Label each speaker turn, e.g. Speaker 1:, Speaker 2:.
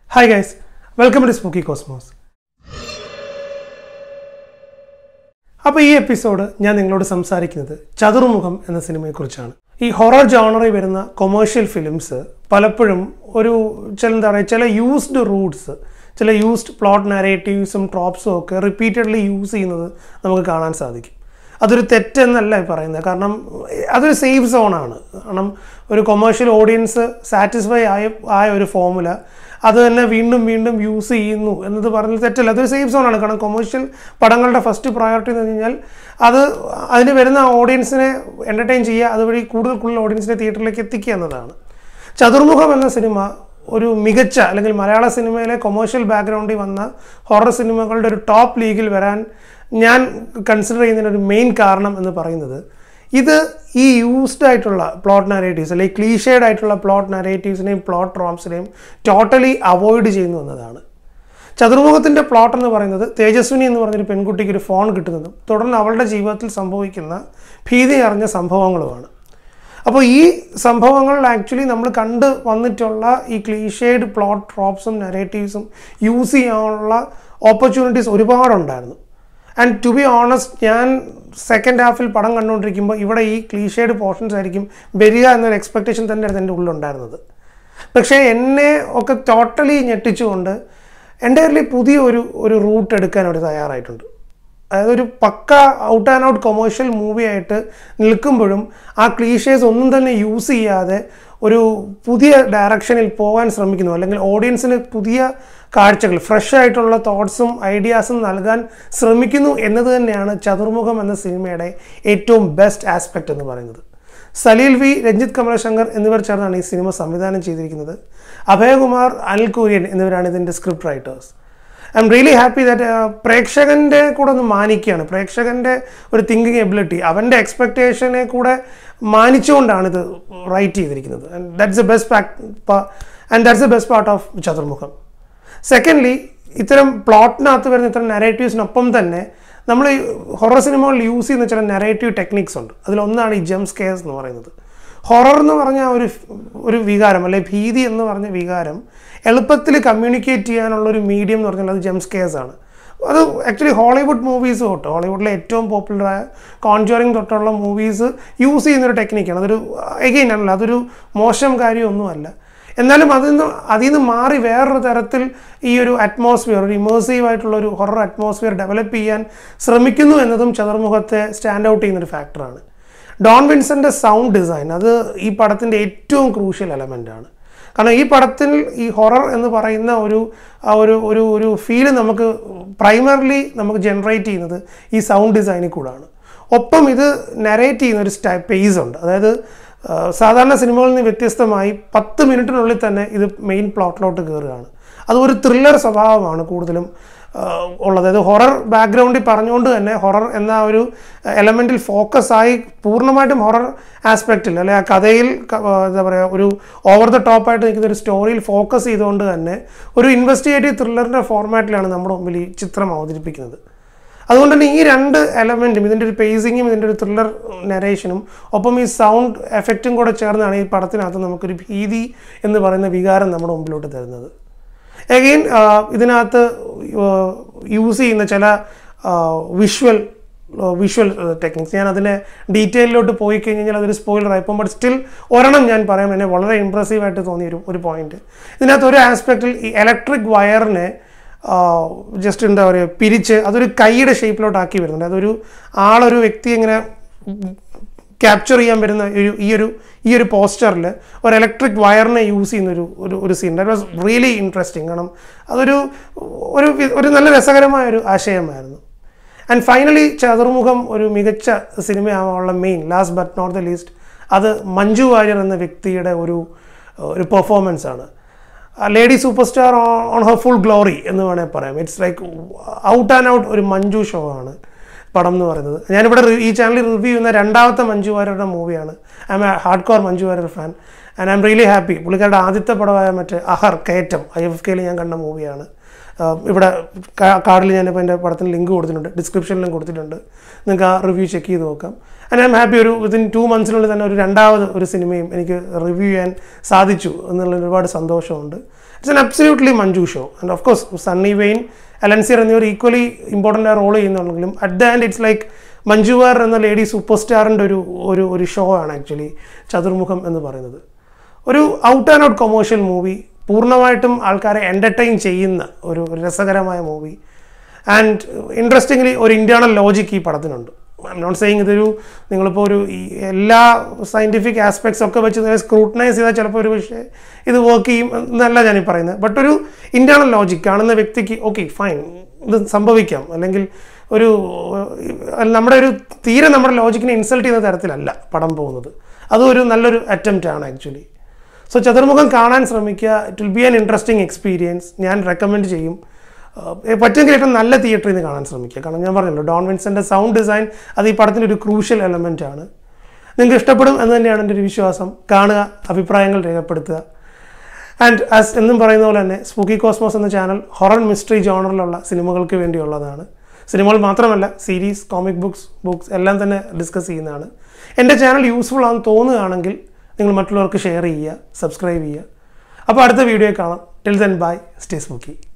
Speaker 1: hi guys welcome to spooky cosmos അപ്പോൾ ഈ episode ഞാൻ നിങ്ങളോട് സംസാരിക്കുന്നത് ചതുർമുഖം എന്ന സിനിമയെക്കുറിച്ചാണ് ഈ ഹൊറർ ജോണറിൽ വരുന്ന കൊമേഴ്ഷ്യൽ ഫിലിംസ് പലപ്പോഴും ഒരു ചില എന്താ പറയുക ചില യൂസ്ഡ് റൂട്ട്സ് ചില യൂസ്ഡ് പ്ലോട്ട് നാരേറ്റീവ്സും ട്രോപ്സും ഒക്കെ റിപ്പീറ്റഡ്ലി യൂസ് ചെയ്യുന്നത് നമുക്ക് കാണാൻ സാധിക്കും അതൊരു തെറ്റെന്നല്ല ഈ പറയുന്നത് കാരണം അതൊരു സേഫ് സോണാണ് കാരണം ഒരു കൊമേഴ്ഷ്യൽ ഓഡിയൻസ് സാറ്റിസ്ഫൈ ആയ ആയ ഒരു ഫോമുല അത് തന്നെ വീണ്ടും വീണ്ടും യൂസ് ചെയ്യുന്നു എന്നത് പറഞ്ഞാൽ തെറ്റല്ല അതൊരു സേഫ് സോണാണ് കാരണം കൊമേഴ്ഷ്യൽ പടങ്ങളുടെ ഫസ്റ്റ് പ്രയോറിറ്റി എന്ന് കഴിഞ്ഞാൽ അത് അതിന് വരുന്ന ഓഡിയൻസിനെ എൻ്റർടൈൻ ചെയ്യുക അതുവഴി കൂടുതൽ കൂടുതൽ ഓഡിയൻസിനെ തിയേറ്ററിലേക്ക് എത്തിക്കുക എന്നതാണ് ചതുർമുഖം എന്ന സിനിമ ഒരു മികച്ച അല്ലെങ്കിൽ മലയാള സിനിമയിലെ കൊമേഴ്ഷ്യൽ ബാക്ക്ഗ്രൗണ്ടിൽ വന്ന ഹൊറർ സിനിമകളുടെ ഒരു ടോപ്പ് ലീഗിൽ വരാൻ ഞാൻ കൺസിഡർ ചെയ്യുന്നതിന് ഒരു മെയിൻ കാരണം എന്ന് പറയുന്നത് ഇത് ഈ യൂസ്ഡ് ആയിട്ടുള്ള പ്ലോട്ട് നാരേറ്റീവ്സ് അല്ലെങ്കിൽ ക്ലീഷേഡ് ആയിട്ടുള്ള പ്ലോട്ട് നാരേറ്റീവ്സിനെയും പ്ലോട്ട് ട്രോംസിനെയും ടോട്ടലി അവോയ്ഡ് ചെയ്യുന്നു എന്നതാണ് ചതുർമുഖത്തിൻ്റെ പ്ലോട്ട് എന്ന് പറയുന്നത് തേജസ്വിനി എന്ന് പറഞ്ഞൊരു പെൺകുട്ടിക്ക് ഒരു ഫോൺ കിട്ടുന്നതും തുടർന്ന് അവളുടെ ജീവിതത്തിൽ സംഭവിക്കുന്ന ഭീതി അറിഞ്ഞ സംഭവങ്ങളുമാണ് അപ്പോൾ ഈ സംഭവങ്ങളിൽ ആക്ച്വലി നമ്മൾ കണ്ട് വന്നിട്ടുള്ള ഈ ക്ലീഷേഡ് പ്ലോട്ട് ട്രോപ്സും നെറേറ്റീവ്സും യൂസ് ചെയ്യാനുള്ള ഓപ്പർച്യൂണിറ്റീസ് ഒരുപാടുണ്ടായിരുന്നു ആൻഡ് ടു ബി ഓണസ്റ്റ് ഞാൻ സെക്കൻഡ് ഹാഫിൽ പടം കണ്ടുകൊണ്ടിരിക്കുമ്പോൾ ഇവിടെ ഈ ക്ലീഷേഡ് പോർഷൻസ് ആയിരിക്കും വരിക എന്നൊരു എക്സ്പെക്റ്റേഷൻ തന്നെയായിരുന്നു എൻ്റെ ഉള്ളിലുണ്ടായിരുന്നത് പക്ഷേ എന്നെ ഒക്കെ ടോട്ടലി ഞെട്ടിച്ചുകൊണ്ട് എൻ്റയർലി പുതിയ ഒരു ഒരു റൂട്ട് എടുക്കാൻ അവർ തയ്യാറായിട്ടുണ്ട് അതായത് ഒരു പക്ക out and out commercial movie ആയിട്ട് നിൽക്കുമ്പോഴും ആ ക്ലീഷേസ് ഒന്നും തന്നെ യൂസ് ചെയ്യാതെ ഒരു പുതിയ ഡയറക്ഷനിൽ പോകാൻ ശ്രമിക്കുന്നു അല്ലെങ്കിൽ ഓഡിയൻസിന് പുതിയ കാഴ്ചകൾ ഫ്രഷ് ആയിട്ടുള്ള തോട്ട്സും ഐഡിയാസും നൽകാൻ ശ്രമിക്കുന്നു എന്നത് തന്നെയാണ് ചതുർമുഖം എന്ന സിനിമയുടെ ഏറ്റവും ബെസ്റ്റ് ആസ്പെക്റ്റ് എന്ന് പറയുന്നത് സലീൽ വി രഞ്ജിത്ത് കമലശങ്കർ എന്നിവർ ചേർന്നാണ് ഈ സിനിമ സംവിധാനം ചെയ്തിരിക്കുന്നത് അഭയകുമാർ അനിൽ കുര്യൻ എന്നിവരാണ് ഇതിൻ്റെ script writers I'm really happy that പ്രേക്ഷകൻ്റെ കൂടെ ഒന്ന് മാനിക്കുകയാണ് പ്രേക്ഷകൻ്റെ ഒരു തിങ്കിങ് എബിലിറ്റി അവൻ്റെ എക്സ്പെക്റ്റേഷനെ കൂടെ മാനിച്ചുകൊണ്ടാണ് ഇത് റൈറ്റ് ചെയ്തിരിക്കുന്നത് and that's a best and that's a best part of Chathurmukham secondly ഇത്തരം പ്ലോട്ടിനകത്ത് വരുന്ന ഇത്തരം നെറേറ്റീവ്സിനൊപ്പം തന്നെ നമ്മൾ ഈ ഹൊറർ സിനിമകളിൽ യൂസ് ചെയ്യുന്ന ചില നെറേറ്റീവ് ടെക്നിക്സ് ഉണ്ട് അതിലൊന്നാണ് ഈ ജംപ് സ്കെയർസ് എന്ന് പറയുന്നത് ഹൊറർ എന്ന് പറഞ്ഞ ഒരു ഒരു വികാരം അല്ലെ ഭീതി എന്ന് പറഞ്ഞ വികാരം എളുപ്പത്തിൽ കമ്മ്യൂണിക്കേറ്റ് ചെയ്യാനുള്ള ഒരു മീഡിയം എന്ന് പറഞ്ഞാൽ അത് ജംപ് സ്കെയർസ് ആണ് അത് ആക്ച്വലി ഹോളിവുഡ് മൂവീസ് തൊട്ട് ഹോളിവുഡിലെ ഏറ്റവും പോപ്പുലറായ കോൺജോറിങ് തൊട്ടുള്ള മൂവീസ് യൂസ് ചെയ്യുന്നൊരു ടെക്നിക്കാണ് അതൊരു എഗെയിൻ അല്ല അതൊരു മോശം കാര്യമൊന്നുമല്ല എന്നാലും അതിൽ നിന്ന് അതിൽ നിന്ന് മാറി വേറൊരു തരത്തിൽ ഈ ഒരു അറ്റ്മോസ്ഫിയർ ഒരു ഇമേഴ്സീവ് ആയിട്ടുള്ള ഒരു ഹൊറർ അറ്റ്മോസ്ഫിയർ ഡെവലപ്പ് ചെയ്യാൻ ശ്രമിക്കുന്നു എന്നതും ചതുർമുഖത്തെ സ്റ്റാൻഡ് ഔട്ട് ചെയ്യുന്നൊരു ഫാക്ടറാണ് ഡോൺ വിൻസൻ്റെ സൗണ്ട് ഡിസൈൻ അത് ഈ പടത്തിൻ്റെ ഏറ്റവും ക്രൂഷ്യൽ എലമെൻ്റ് ആണ് കാരണം ഈ പടത്തിൽ ഈ ഹൊറർ എന്ന് പറയുന്ന ഒരു ആ ഒരു ഒരു ഒരു ഫീല് നമുക്ക് പ്രൈമറിലി നമുക്ക് ജനറേറ്റ് ചെയ്യുന്നത് ഈ സൗണ്ട് ഡിസൈനിൽ കൂടാണ് ഒപ്പം ഇത് നരേറ്റ് ചെയ്യുന്ന ഒരു സ്റ്റൈ പേസ് ഉണ്ട് അതായത് സാധാരണ സിനിമകളിൽ നിന്ന് വ്യത്യസ്തമായി പത്ത് മിനിറ്റിനുള്ളിൽ തന്നെ ഇത് മെയിൻ പ്ലോട്ടിലോട്ട് കയറുകയാണ് അത് ഒരു ത്രില്ലർ സ്വഭാവമാണ് കൂടുതലും ഉള്ളത് അതായത് ഹൊറർ ബാക്ക്ഗ്രൗണ്ടിൽ പറഞ്ഞുകൊണ്ട് തന്നെ ഹൊറർ എന്ന ഒരു എലമെൻറ്റിൽ ഫോക്കസ് ആയി പൂർണ്ണമായിട്ടും ഹൊറർ ആസ്പെക്റ്റിൽ അല്ലെ ആ കഥയിൽ എന്താ പറയുക ഒരു ഓവർ ദ ടോപ്പായിട്ട് നിൽക്കുന്ന ഒരു സ്റ്റോറിയിൽ ഫോക്കസ് ചെയ്തുകൊണ്ട് തന്നെ ഒരു ഇൻവെസ്റ്റിഗേറ്റീവ് ത്രില്ലറിൻ്റെ ഫോർമാറ്റിലാണ് നമ്മുടെ മുമ്പിൽ ഈ ചിത്രം അവതരിപ്പിക്കുന്നത് അതുകൊണ്ട് തന്നെ ഈ രണ്ട് എലമെൻറ്റും ഇതിൻ്റെ ഒരു പേസിങ്ങും ഇതിൻ്റെ ഒരു ത്രില്ലർ നരേഷനും ഒപ്പം ഈ സൗണ്ട് എഫക്റ്റും കൂടെ ചേർന്നാണ് ഈ പടത്തിനകത്ത് നമുക്കൊരു ഭീതി എന്ന് പറയുന്ന വികാരം നമ്മുടെ മുമ്പിലോട്ട് തരുന്നത് എഗെയിൻ ഇതിനകത്ത് യൂസ് ചെയ്യുന്ന ചില വിഷ്വൽ വിഷ്വൽ ടെക്നിക്സ് ഞാൻ അതിൻ്റെ ഡീറ്റെയിലോട്ട് പോയി കഴിഞ്ഞാൽ അതൊരു സ്പോയിലർ ആയിപ്പോൾ ബട്ട് സ്റ്റിൽ ഒരെണ്ണം ഞാൻ പറയാം എന്നെ വളരെ ഇമ്പ്രസീവായിട്ട് തോന്നിയ ഒരു ഒരു പോയിന്റ് ഇതിനകത്ത് ഒരു ആസ്പെക്റ്റിൽ ഈ ഇലക്ട്രിക് വയറിനെ ജസ്റ്റ് എന്താ പറയുക പിരിച്ച് അതൊരു കൈയുടെ ഷേപ്പിലോട്ടാക്കി വരുന്നുണ്ട് അതൊരു ആളൊരു വ്യക്തി ഇങ്ങനെ ക്യാപ്ചർ ചെയ്യാൻ വരുന്ന ഒരു ഈ ഒരു ഈ ഒരു പോസ്റ്ററിൽ ഒരു ഇലക്ട്രിക് വയറിനെ യൂസ് ചെയ്യുന്ന ഒരു ഒരു ഒരു scene that was really interesting കാരണം അതൊരു ഒരു ഒരു നല്ല രസകരമായ ഒരു ആശയമായിരുന്നു ആൻഡ് ഫൈനലി ചതുർമുഖം ഒരു മികച്ച സിനിമയാവാനുള്ള main last but not the least അത് മഞ്ജു വാര്യർ എന്ന വ്യക്തിയുടെ ഒരു ഒരു പെർഫോമൻസ് ആണ് lady super star on her full glory എന്ന് വേണമെങ്കിൽ പറയാം it's like out and out ഒരു മഞ്ജു ഷോ ആണ് പടം എന്ന് പറയുന്നത് ഞാനിവിടെ ഈ ചാനലിൽ റിവ്യൂ ചെയ്യുന്ന രണ്ടാമത്തെ മഞ്ജു വാര്യരുടെ മൂവിയാണ് I'm a hard core Manju Warrier fan and I'm really happy പുള്ളിക്കാരുടെ ആദ്യത്തെ പടമായ മറ്റേ അഹർ കയറ്റം ഐ എഫ് കെയിൽ ഞാൻ കണ്ട മൂവിയാണ് ഇവിടെ കാർഡിൽ ഞാനിപ്പോൾ എൻ്റെ പടത്തിന് ലിങ്ക് കൊടുത്തിട്ടുണ്ട് ഡിസ്ക്രിപ്ഷനിലും കൊടുത്തിട്ടുണ്ട് നിങ്ങൾക്ക് ആ റിവ്യൂ ചെക്ക് ചെയ്ത് നോക്കാം ആൻഡ് ഐ എം ഹാപ്പി ഒരു വിത്തിൻ ടു മന്ത്സിനുള്ളിൽ തന്നെ ഒരു രണ്ടാമത് ഒരു സിനിമയും എനിക്ക് റിവ്യൂ ചെയ്യാൻ സാധിച്ചു എന്നുള്ള ഒരുപാട് സന്തോഷമുണ്ട് it's an absolutely Manju show and of course Sunny Wayne Alencier എന്നിവർ ഈക്വലി ഇമ്പോർട്ടൻ്റ് ആ റോൾ ചെയ്യുന്നുണ്ടെങ്കിലും at the end it's like Manju Warrier എന്ന ലേഡി സൂപ്പർ സ്റ്റാറിൻ്റെ ഒരു ഒരു ഒരു ഷോ ആണ് ആക്ച്വലി ചതുർമുഖം എന്ന് പറയുന്നത് ഒരു out and out commercial movie പൂർണ്ണമായിട്ടും ആൾക്കാരെ എൻ്റർടൈൻ ചെയ്യുന്ന ഒരു ഒരു രസകരമായ മൂവി ആൻഡ് ഇൻട്രസ്റ്റിംഗ്ലി ഒരു ഇൻറ്റേർണൽ ലോജിക്ക് ഈ പടത്തിനുണ്ട് ഐ എം നോട്ട് സെയിങ് ഇതൊരു നിങ്ങളിപ്പോൾ ഒരു ഈ എല്ലാ സയൻറ്റിഫിക് ആസ്പെക്ട്സ് ഒക്കെ വെച്ച് സ്ക്രൂട്ടനൈസ് ചെയ്താൽ ചിലപ്പോൾ ഒരു പക്ഷേ ഇത് വർക്ക് ചെയ്യും എന്നല്ല ഞാനീ പറയുന്നത് ബട്ട് ഒരു ഇൻറ്റേർണൽ ലോജിക് കാണുന്ന വ്യക്തിക്ക് ഓക്കെ ഫൈൻ ഇത് സംഭവിക്കാം അല്ലെങ്കിൽ ഒരു ഏഹ്, നമ്മുടെ ഒരു തീരെ നമ്മുടെ ലോജിക്കിനെ ഇൻസൾട്ട് ചെയ്യുന്ന തരത്തിലല്ല പടം പോകുന്നത് അതും ഒരു നല്ലൊരു അറ്റംപ്റ്റ് ആണ് ആക്ച്വലി സോ ചതുർമുഖം കാണാൻ ശ്രമിക്കുക it will be an interesting experience ഞാൻ റെക്കമെൻഡ് ചെയ്യും ഏഹ് പറ്റുമെങ്കിൽ ഏറ്റവും നല്ല തിയേറ്ററിൽ നിന്ന് കാണാൻ ശ്രമിക്കുക കാരണം ഞാൻ പറഞ്ഞല്ലോ ഡോൺ വിൻസൻ്റെ സൗണ്ട് ഡിസൈൻ അത് ഈ പടത്തിൻ്റെ ഒരു ക്രൂഷ്യൽ എലമെൻ്റ് ആണ് നിങ്ങൾക്ക് ഇഷ്ടപ്പെടും എന്ന് തന്നെയാണ് എൻ്റെ ഒരു വിശ്വാസം കാണുക അഭിപ്രായങ്ങൾ രേഖപ്പെടുത്തുക ആൻഡ് ആസ് എന്നും പറയുന്ന പോലെ തന്നെ സ്പൂക്കി കോസ്മോസ് എന്ന ചാനൽ ഹൊറർ മിസ്റ്ററി ജോണറിലുള്ള സിനിമകൾക്ക് വേണ്ടിയുള്ളതാണ് സിനിമകൾ മാത്രമല്ല സീരീസ് കോമിക് ബുക്സ് ബുക്സ് എല്ലാം തന്നെ ഡിസ്കസ് ചെയ്യുന്നതാണ് എൻ്റെ ചാനൽ യൂസ്ഫുൾ ആണെന്ന് തോന്നുകയാണെങ്കിൽ നിങ്ങൾ മറ്റുള്ളവർക്ക് ഷെയർ ചെയ്യുക സബ്സ്ക്രൈബ് ചെയ്യുക അപ്പോൾ അടുത്ത വീഡിയോ കാണാം till then bye stay spooky